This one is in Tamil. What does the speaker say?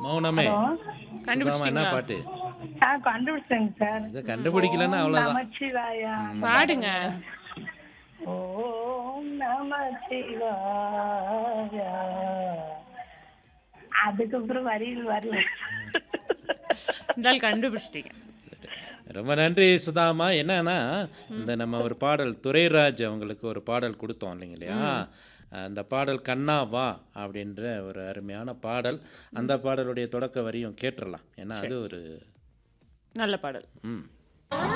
மௌனமே சுதாமா என்ன கண்டுபிடிச்சிட்டீங்களா பாட்டு ஆ கண்டுபிடிச்சேங்க சார் இதை கண்டுபிடிக்கலன்னா அவ்வளோதான் நமச்சிவாயா பாடுங்க ஓம் நமச்சிவாயா அதுக்கப்புறம் வரியில் வரல இருந்தாலும் கண்டுபிடிச்சிட்டீங்க சரி ரொம்ப நன்றி சுதாமா என்னன்னா இந்த நம்ம ஒரு பாடல் துரைராஜ் அவங்களுக்கு ஒரு பாடல் கொடுத்தோம் இல்லைங்க இல்லையா அந்த பாடல் கண்ணா வா அப்படின்ற ஒரு அருமையான பாடல் அந்த பாடலுடைய தொடக்க வரியும் கேட்டுறலாம் ஏன்னா அது ஒரு நல்ல பாடல் ம்